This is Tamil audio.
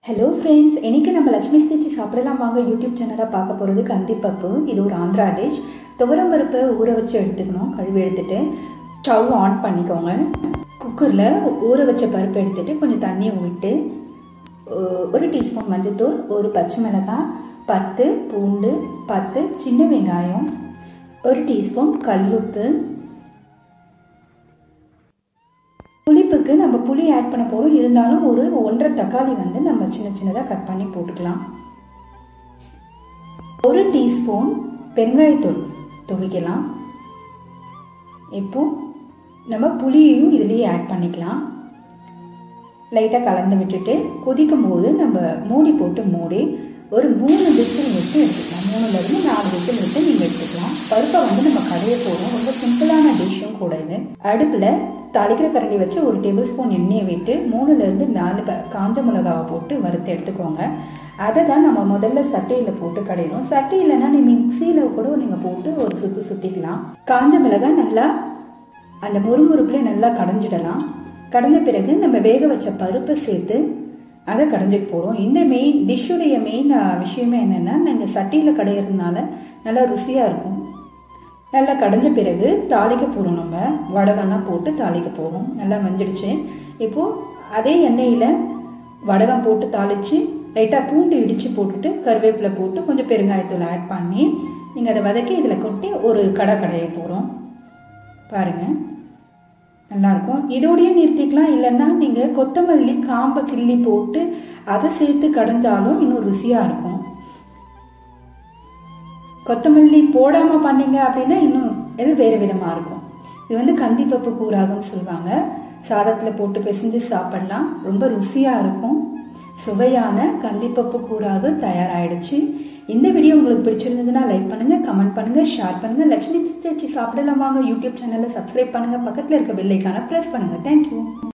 ஹலோ ஃப்ரெண்ட்ஸ் இன்னைக்கு நம்ம லக்ஷ்மி ஸ்டிச்சி சாப்பிடலாம் வாங்க யூடியூப் சேனலாக பார்க்க போகிறது கந்திப்பப்பு இது ஒரு ஆந்திரா டிஷ் துவரம் பருப்பை ஊற வச்சு எடுத்துக்கணும் கழுவி எடுத்துட்டு ஸ்டவ் ஆன் பண்ணிக்கோங்க குக்கரில் ஊற வச்ச பருப்பு எடுத்துட்டு கொஞ்சம் தண்ணியை விட்டு ஒ- ஒரு டீஸ்பூன் மஞ்சள்தூள் ஒரு பச்சை மிளகாய் பத்து பூண்டு பத்து சின்ன வெங்காயம் ஒரு டீஸ்பூன் கல்லுப்பு புளிப்புக்கு நம்ம புளி ஆட் பண்ண போகிறோம் இருந்தாலும் ஒரு ஒன்றரை தக்காளி வந்து நம்ம சின்ன சின்னதாக கட் பண்ணி போட்டுக்கலாம் ஒரு டீஸ்பூன் பெருங்காயத்தூள் துவைக்கலாம் இப்போ நம்ம புளியையும் இதுலேயே ஆட் பண்ணிக்கலாம் லைட்டாக கலந்து விட்டுட்டு கொதிக்கும் போது நம்ம மூடி போட்டு மூடி ஒரு மூணு விசில் விட்டு எடுத்துக்கலாம் மூணுலேருந்து நாலு விசில் விட்டு நீங்கள் எடுத்துக்கலாம் பருப்பை வந்து நம்ம கடைய போகிறோம் ரொம்ப சிம்பிளான டிஷ்ஷும் கூட இது அடுப்பில் தாளிக்கிற கரண்டி வச்சு ஒரு டேபிள் ஸ்பூன் எண்ணெயை விட்டு மூணுலேருந்து நாலு ப காஞ்ச மிளகாவை போட்டு வறுத்து எடுத்துக்கோங்க அதை தான் நம்ம முதல்ல சட்டையில் போட்டு கடையிறோம் சட்டை இல்லைன்னா நீ மிக்சியில் கூட நீங்கள் போட்டு ஒரு சுற்றி சுற்றிக்கலாம் காஞ்ச மிளகாய் நல்லா அந்த முறுமுறுப்புல நல்லா கடைஞ்சிடலாம் கடைஞ்ச பிறகு நம்ம வேக வச்ச பருப்பை சேர்த்து அதை கடைஞ்சிட்டு போகிறோம் இந்த மெயின் டிஷ்ஷுடைய மெயின் விஷயமே என்னென்னா நீங்கள் சட்டியில் கடையிறதுனால நல்லா ருசியாக இருக்கும் நல்லா கடைஞ்ச பிறகு தாளிக்க போகிறோம் நம்ம வடகம்லாம் போட்டு தாளிக்க போகிறோம் நல்லா மஞ்சிடுச்சு இப்போது அதே எண்ணெயில் வடகம் போட்டு தாளித்து லைட்டாக பூண்டு இடித்து போட்டுட்டு கருவேப்பிலை போட்டு கொஞ்சம் பெருங்காயத்தூள் ஆட் பண்ணி நீங்கள் அதை வதக்கி இதில் கொட்டி ஒரு கடை கடைய போகிறோம் பாருங்கள் நல்லாயிருக்கும் இதோடயே நிறுத்திக்கலாம் இல்லைன்னா நீங்கள் கொத்தமல்லி காம்பை கிள்ளி போட்டு அதை சேர்த்து கடைஞ்சாலும் இன்னும் ருசியாக இருக்கும் கொத்தமல்லி போடாமல் பண்ணீங்க அப்படின்னா இன்னும் இது வேறு விதமாக இருக்கும் இது வந்து கந்திப்பப்பு கூறாகுன்னு சொல்லுவாங்க சாதத்தில் போட்டு பிசைஞ்சு சாப்பிடலாம் ரொம்ப ருசியாக இருக்கும் சுவையான கந்திப்பப்பு கூறாக தயாராகிடுச்சு இந்த வீடியோ உங்களுக்கு பிடிச்சிருந்ததுன்னா லைக் பண்ணுங்கள் கமெண்ட் பண்ணுங்கள் ஷேர் பண்ணுங்கள் லக்ஷ்மி சிச்சி சாப்பிடலாம் வாங்க யூடியூப் சேனலை சப்ஸ்கிரைப் பண்ணுங்கள் பக்கத்தில் இருக்க பெல்லைக்கான ப்ரெஸ் பண்ணுங்கள் தேங்க்யூ